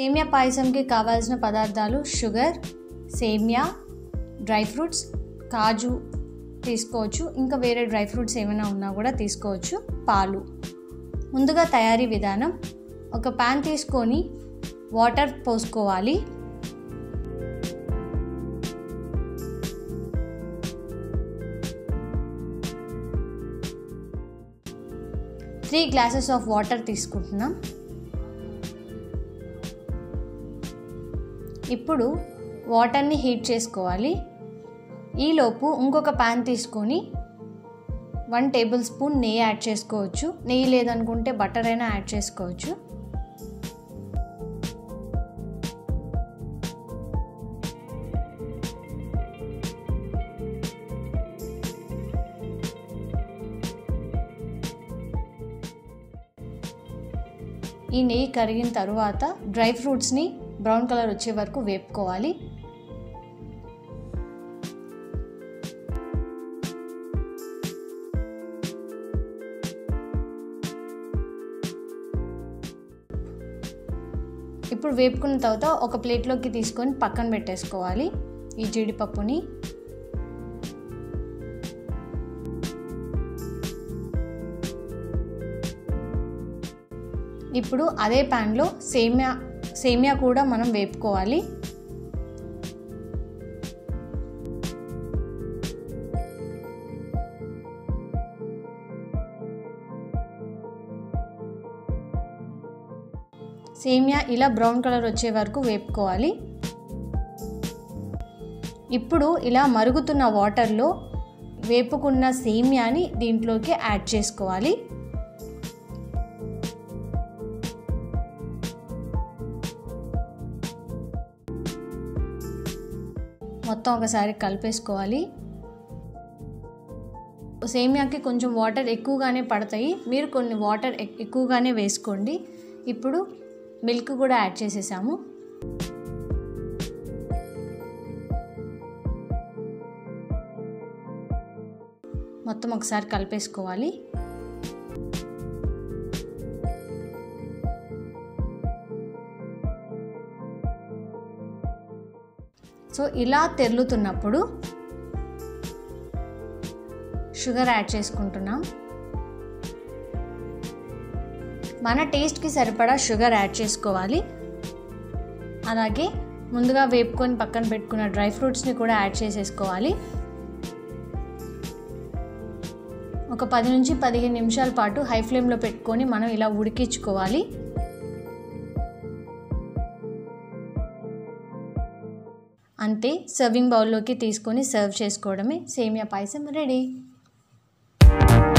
సేమియా పాయసంకి కావాల్సిన పదార్థాలు షుగర్ సేమియా డ్రై ఫ్రూట్స్ కాజు తీసుకోవచ్చు ఇంకా వేరే డ్రై ఫ్రూట్స్ ఏమైనా ఉన్నా కూడా తీసుకోవచ్చు పాలు ముందుగా తయారీ విధానం ఒక ప్యాన్ తీసుకొని వాటర్ పోసుకోవాలి త్రీ గ్లాసెస్ ఆఫ్ వాటర్ తీసుకుంటున్నాం ఇప్పుడు వాటర్ని హీట్ చేసుకోవాలి ఈలోపు ఇంకొక ప్యాన్ తీసుకొని వన్ టేబుల్ స్పూన్ నెయ్యి యాడ్ చేసుకోవచ్చు నెయ్యి లేదనుకుంటే బటర్ అయినా యాడ్ చేసుకోవచ్చు ఈ నెయ్యి కరిగిన తరువాత డ్రై ఫ్రూట్స్ని బ్రౌన్ కలర్ వచ్చే వరకు వేపుకోవాలి ఇప్పుడు వేపుకున్న తర్వాత ఒక ప్లేట్లోకి తీసుకొని పక్కన పెట్టేసుకోవాలి ఈ జీడిపప్పుని ఇప్పుడు అదే ప్యాన్లో సేమియా సేమియా కూడా మనం వేపుకోవాలి సేమియా ఇలా బ్రౌన్ కలర్ వచ్చే వరకు వేపుకోవాలి ఇప్పుడు ఇలా మరుగుతున్న వాటర్లో వేపుకున్న సేమియాని దీంట్లోకి యాడ్ చేసుకోవాలి మొత్తం ఒకసారి కలిపేసుకోవాలి సేమియాకి కొంచెం వాటర్ ఎక్కువగానే పడతాయి మీరు కొన్ని వాటర్ ఎక్కువగానే వేసుకోండి ఇప్పుడు మిల్క్ కూడా యాడ్ చేసేసాము మొత్తం ఒకసారి కలిపేసుకోవాలి సో ఇలా తెరులుతున్నప్పుడు షుగర్ యాడ్ చేసుకుంటున్నాం మన టేస్ట్కి సరిపడా షుగర్ యాడ్ చేసుకోవాలి అలాగే ముందుగా వేపుకొని పక్కన పెట్టుకున్న డ్రై ఫ్రూట్స్ని కూడా యాడ్ చేసేసుకోవాలి ఒక పది నుంచి పదిహేను నిమిషాల పాటు హై ఫ్లేమ్లో పెట్టుకొని మనం ఇలా ఉడికించుకోవాలి అంతే సర్వింగ్ బౌల్లోకి తీసుకొని సర్వ్ చేసుకోవడమే సేమియా పాయసం రెడీ